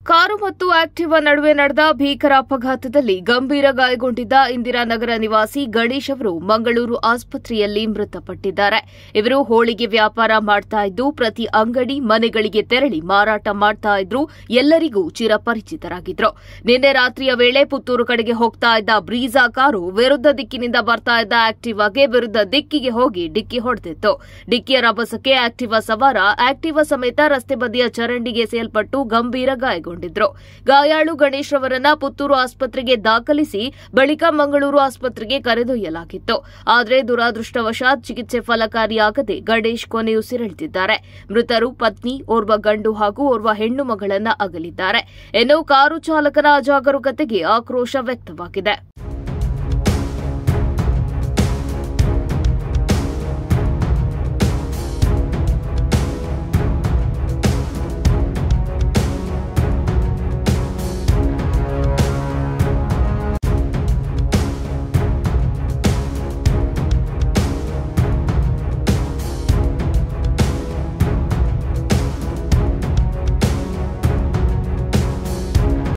car ಮತ್ತು Activa ನಡುವೆ ನಡೆದ ಭೀಕರ ಅಪಘಾತದಲ್ಲಿ ಗಂಭೀರ ಗಾಯಗೊಂಡಿದ್ದ ಇಂದಿರಾನಗರ ನಿವಾಸಿ ಗಣೇಶ್ ಅವರು ಮಂಗಳೂರು ಆಸ್ಪತ್ರೆಯಲ್ಲಿ ಮೃತಪಟ್ಟಿದ್ದಾರೆ ಇವರು ಹೋಳಿಗೆ ವ್ಯಾಪಾರ ಮಾಡ್ತಾ ಇದ್ದು ಪ್ರತಿ ಅಂಗಡಿ ಮನೆಗಳಿಗೆ ತೆರಳಿ ಮಾರಾಟ ಮಾಡ್ತಾ ಇದ್ರು ಎಲ್ಲರಿಗೂ ಚಿರಪರಿಚಿತರಾಗಿದ್ರು ನಿನ್ನೆ ರಾತ್ರಿಯ ವೇಳೆ ಪುತ್ತೂರು ಕಡೆಗೆ ಹೋಗ್ತಾ ಇದ್ದ ಬ್ರೀಜಾ ಕಾರು ವಿರುದ್ಧ ದಿಕ್ಕಿನಿಂದ ಬರ್ತಾ ಇದ್ದ ಆಕ್ಟಿವಾಗೆ ವಿರುದ್ಧ ದಿಕ್ಕಿಗೆ ಹೋಗಿ ಡಿಕ್ಕಿ ಹೊಡೆದಿತ್ತು ಡಿಕ್ಕಿಯ ರಭಸಕ್ಕೆ ಆಕ್ಟಿವಾ ಸವಾರ ಆಕ್ಟಿವಾ ಸಮೇತ ರಸ್ತೆ ಬದಿಯ ಚರಂಡಿಗೆ ಸೇಲ್ಪಟ್ಟು ಗಂಭೀರ ಗಾಯಗೊಂಡಿದ್ರು ಗಾಯಾಳು ಗಣೇಶ್ ಅವರನ್ನ ಪುತ್ತೂರು ಆಸ್ಪತ್ರೆಗೆ ದಾಖಲಿಸಿ ಬಳಿಕ ಮಂಗಳೂರು ಆಸ್ಪತ್ರೆಗೆ ಕರೆದೊಯ್ಯಲಾಗಿತ್ತು ಆದರೆ ದುರಾದೃಷ್ಟವಶಾತ್ ಚಿಕಿತ್ಸೆ ಫಲಕಾರಿಯಾಗದೆ ಗಣೇಶ್ ಕೊನೆಯುಸಿರೆಳೆದಿದ್ದಾರೆ ಮೃತರು ಪತ್ನಿ ಓರ್ವ ಗಂಡು ಹಾಗೂ ಓರ್ವ ಹೆಣ್ಣು ಮಗಳನ್ನ ಅಗಲಿದ್ದಾರೆ ಇನ್ನು ಕಾರು ಚಾಲಕನ ಅಜಾಗರೂಕತೆಗೆ ಆಕ್ರೋಶ ವ್ಯಕ್ತವಾಗಿದೆ